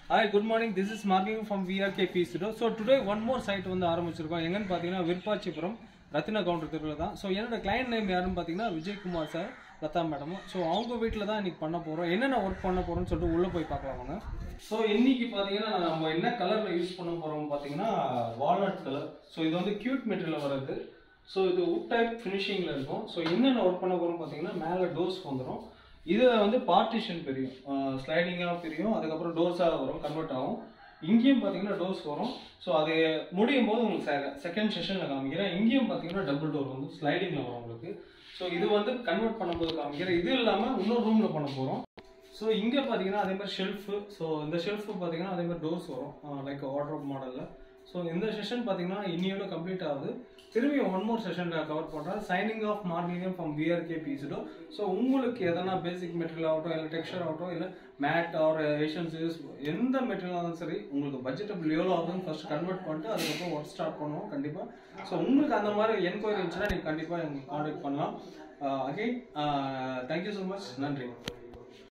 hi good morning this is marking from VRK B studio so today one more site வந்து ஆரம்பிச்சிருக்கோம் எங்கன்னு பார்த்தீங்கன்னா விருப்பாச்சிபுரம் ரத்தின கவுண்டர் தெருவில் தான் ஸோ என்னோட கிளைண்ட் நேம் யாருன்னு பார்த்தீங்கன்னா விஜயகுமார் சார் லதா மேடமும் ஸோ அவங்க வீட்டில் தான் இன்னைக்கு பண்ண போகிறோம் என்னென்ன ஒர்க் பண்ண போகிறோம்னு சொல்லிட்டு உள்ளே போய் பார்க்கலாம் வாங்க ஸோ இன்னைக்கு பார்த்தீங்கன்னா நம்ம என்ன கலரில் யூஸ் பண்ண போகிறோம் பார்த்தீங்கன்னா வால்நட் கலர் ஸோ இது வந்து கியூட் மெட்டீரியல் வர்றது ஸோ இது உட் டைப் ஃபினிஷிங்கில் இருக்கும் ஸோ என்னென்ன ஒர்க் பண்ண போகிறோம் பார்த்தீங்கன்னா மேலே டோர்ஸ் வந்துடும் இதில் வந்து பார்ட்டிஷன் பிரியும் ஸ்லைடிங்காக பிரியும் அதுக்கப்புறம் டோர்ஸாக வரும் கன்வெர்ட் ஆகும் இங்கேயும் பார்த்தீங்கன்னா டோர்ஸ் வரும் ஸோ அது முடியும் போது உங்களுக்கு செகண்ட் செஷனில் காமிக்கிறேன் இங்கேயும் பார்த்தீங்கன்னா டபுள் டோர் வந்து ஸ்லைடிங்கில் வரும் உங்களுக்கு ஸோ இது வந்து கன்வெர்ட் பண்ணும்போது காமிக்கிறேன் இது இல்லாமல் இன்னொரு ரூமில் பண்ண போகிறோம் ஸோ இங்கே பார்த்தீங்கன்னா அதே மாதிரி ஷெல்ஃபு ஸோ இந்த ஷெல்ஃபு பார்த்தீங்கன்னா அதே மாதிரி டோர்ஸ் வரும் லைக் வாட்ரோப் மாடலில் ஸோ இந்த செஷன் பார்த்தீங்கன்னா இன்னியோட கம்ப்ளீட் ஆகுது திரும்பி ஒன் மோர் செஷனில் கவர் பண்ணுறேன் signing off morning from VRK பிசிடோ ஸோ உங்களுக்கு எதனா பேசிக் மெட்டீரியல் ஆகட்டும் இல்லை டெக்ஸ்டர் ஆகட்டும் இல்லை மேட் ஆர் ஏஷியன் சீரிஸ் எந்த மெட்டீரியல் இருந்தாலும் சரி உங்களுக்கு பட்ஜெட்டபிள் எவ்வளோ ஆகுதுன்னு ஃபர்ஸ்ட் கன்வெர்ட் பண்ணிட்டு அதுக்கப்புறம் ஒர்க் ஸ்டார்ட் பண்ணுவோம் கண்டிப்பாக ஸோ உங்களுக்கு அந்த மாதிரி என்கொயரி இருந்துச்சுன்னா நீங்கள் கண்டிப்பாக எங்களுக்கு காண்டாக்ட் பண்ணலாம் அகைன் தேங்க்யூ ஸோ மச் நன்றி